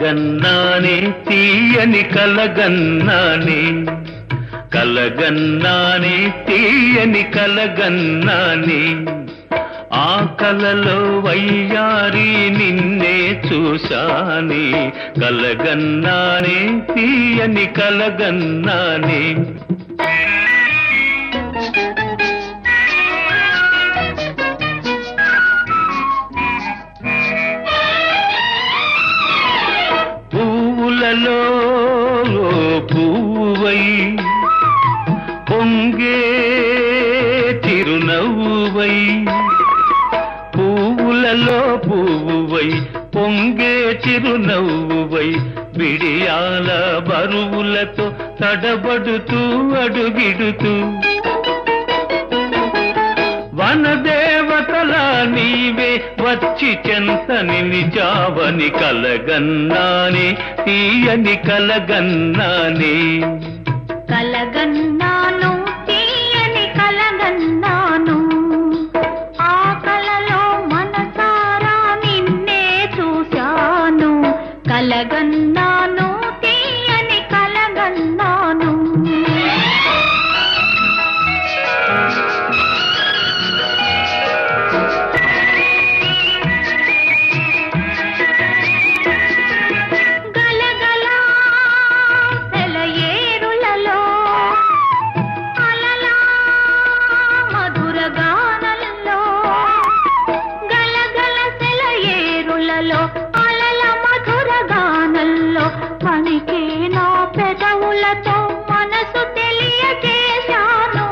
కలగన్నానే తీయని కలగన్నానే కలగన్నానే తీయని కలగన్నానే ఆ కలలో వయ్యారి నిన్నే చూశానే కలగన్నానే తీయని కలగన్నానే పువ్వులలో పువ్వై పొంగే చిరునవ్వువై పువ్వులలో పువ్వువై పొంగే చిరునవ్వువై బిడియాల బరువులతో తడబడుతూ అడుగిడుతూ వనదేవతల నీవే వచ్చి చెంత నిలిచావని కలగన్నానే తీయని కలగన్నానే కలగన్నాను తీయని కలగన్నాను ఆ కలలో మనసారా నిన్నే చూశాను కలగన్నాను తీయని కలగన్నాను గలగల సెలయేరులలో అలలా మధుర గానల్లో గలగల సెలయేరులలో అలల మధుర గానల్లో పణికే నా పెదవులతో మనసు తెలియజేశాను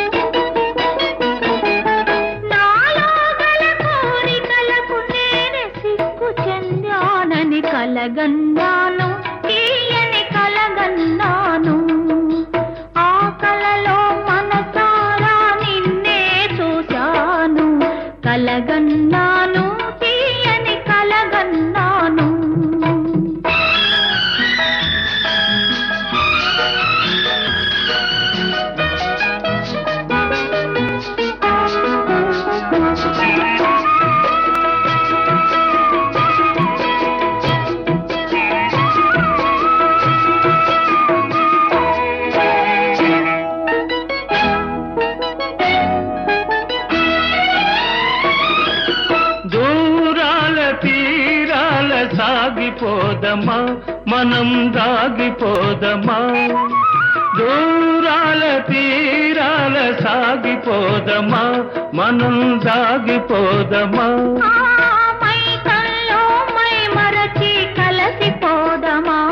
నాలో గల కోరికలకు నేనే సిగ్గు చెందానని కలగన్నాను తీయని కలగన్నాను ఆ కలలో మనసారా నిన్నే చూశాను కలగన్నాను తీయని కలగన్నాను దూరాల తీరాల సాగిపోదమా మనం దాగిపోదమా దూరాల తీరాల సాగిపోదమా మనం దాగిపోదమా ఆ మైకల్లో మై మరచి కలసిపోదమా